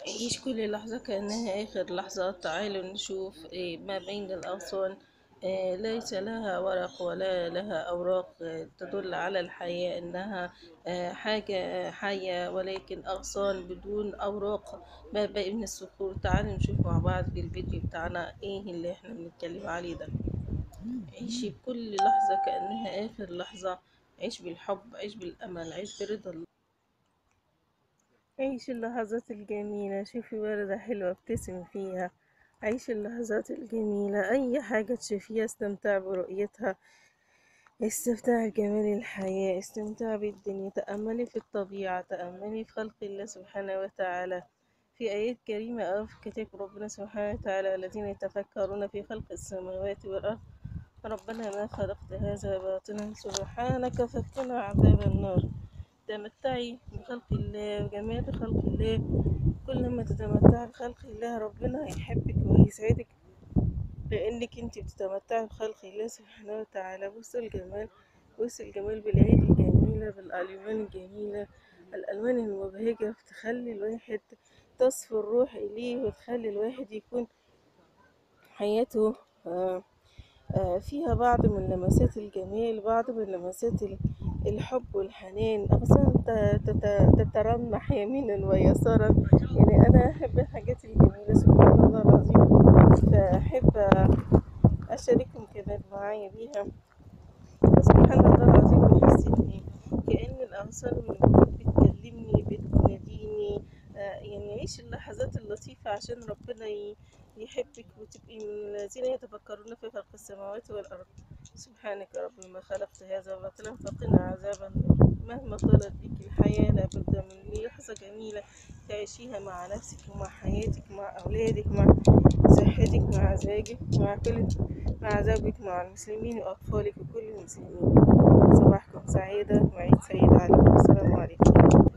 عيش كل لحظة كأنها آخر لحظة تعالوا نشوف إيه ما بين الأغصان آه، ليس لها ورق ولا لها أوراق آه، تدل على الحياة إنها آه، حاجة آه، حية ولكن أغصان بدون أوراق ما بين الصخور تعالوا نشوف مع بعض في الفيديو بتاعنا إيه اللي إحنا بنتكلم عليه ده عيشي بكل لحظة كأنها آخر لحظة عيش بالحب عيش بالأمل عيش برضا الله عيش اللحظات الجميلة شوفي وردة حلوة ابتسم فيها عيش اللحظات الجميلة أي حاجة تشوفيها استمتع برؤيتها استمتع بجمال الحياة استمتع بالدنيا تأملي في الطبيعة تأملي في خلق الله سبحانه وتعالى في آيات كريمة أو في كتاب ربنا سبحانه وتعالى الذين يتفكرون في خلق السماوات والأرض ربنا ما خلقت هذا باطلا سبحانك فقنا عذاب النار تمتعي بخلق الله وجمال خلق الله كل ما تتمتعي بخلق الله ربنا هيحبك وهيسعدك لأنك انت بتتمتعي بخلق الله سبحانه وتعالى بص الجمال بص الجمال بالعيد الجميلة بالألوان الجميلة الألوان المبهجة بتخلي الواحد تصفو الروح إليه وتخلي الواحد يكون حياته آه آه، فيها بعض من لمسات الجمال بعض من لمسات ال- الحب والحنان أغصان ت- تت- تترنح يمينا ويسارا يعني أنا أحب الحاجات الجميلة سبحان الله العظيم فأحب أشارككم كمان معايا بيها سبحان الله العظيم بحس إني كأن الأغصان والنجوم بتكلمني بتناديني آه، يعني عيش اللحظات اللطيفة عشان ربنا ي- يحبك وتبقي من الذين يتفكرون في خلق السماوات والأرض سبحانك يا رب ما خلقت هذا باطلا فقنا عذاب النار مهما طالت بك الحياة لابد من لحظة جميلة تعيشيها مع نفسك ومع حياتك مع أولادك مع صحتك مع زوجك مع كل مع زوجك مع المسلمين وأطفالك وكل المسلمين صباحكم سعيدة وعيد سعيد عليكم السلام عليكم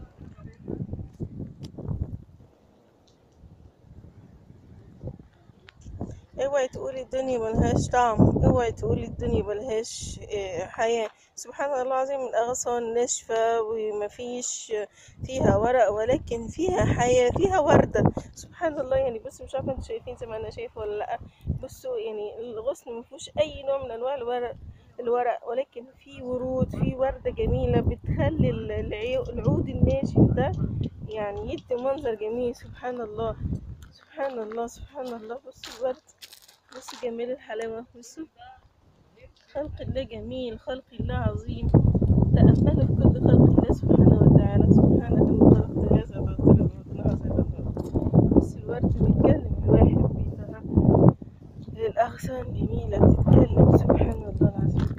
اوعي تقولي الدنيا ملهاش طعم اوعي تقولي الدنيا ملهاش آه، حياة سبحان الله العظيم الأغصان ناشفة ومفيش فيها ورق ولكن فيها حياة فيها وردة سبحان الله يعني بصوا مش عارفة انتوا شايفين زي ما انا شايفة ولا لأ بصوا يعني الغصن مفيهوش أي نوع من أنواع الورق الورق ولكن في ورود في وردة جميلة بتخلي ال- العيو- العود الناشف ده يعني يدي منظر جميل سبحان الله سبحان الله سبحان الله بصوا الورد بصوا جمال الحلاوة بصوا خلق الله جميل خلق الله عظيم تأملوا في كل خلق الله سبحانه وتعالى سبحانك ما خلقت هذا باطلا وقنا عذاب النار بص الورد بيتكلم الواحد بيتها الأغصان جميلة بتتكلم سبحان الله العظيم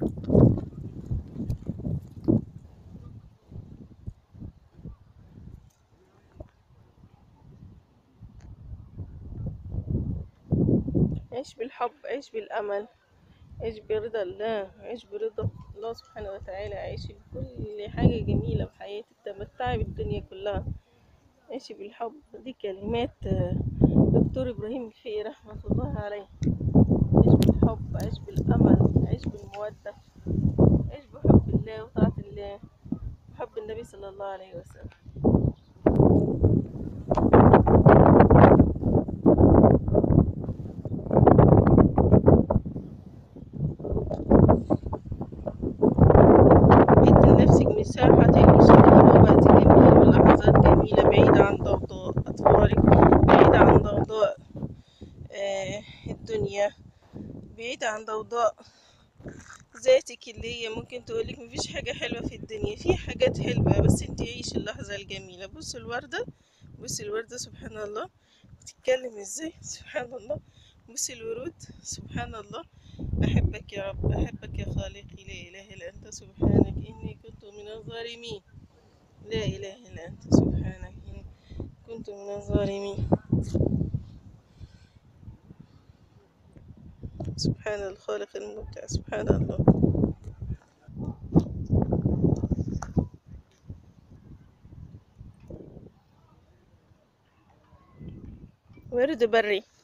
عيش بالحب عيش بالأمل عيش برضا الله عيش برضا الله سبحانه وتعالى عيش بكل حاجة جميلة في حياتك تمتعي بالدنيا كلها عيشي بالحب دي كلمات آه، دكتور إبراهيم الفقي رحمة الله عليه عيش بالحب عيش بالأمل عيش بالمودة عيش بحب الله وطاعة الله وحب النبي صلى الله عليه وسلم ادي لنفسك مساحة تعيشي فيها وقت جميل ولحظات جميلة بعيدة عن ضوضاء أطفالك بعيدة عن ضوضاء آه الدنيا بعيدة عن ضوضاء ذاتك اللي هي ممكن تقولك مفيش حاجة حلوة في الدنيا في حاجات حلوة بس انت عيشي اللحظة الجميلة بص الوردة بص الوردة سبحان الله بتتكلم ازاي سبحان الله بص الورود سبحان الله أحبك يا رب أحبك يا خالقي لا إله إلا أنت سبحانك إني كنت من الظالمين لا إله إلا أنت سبحانك إني كنت من الظالمين سبحان الخالق المبدع سبحان الله ورد بري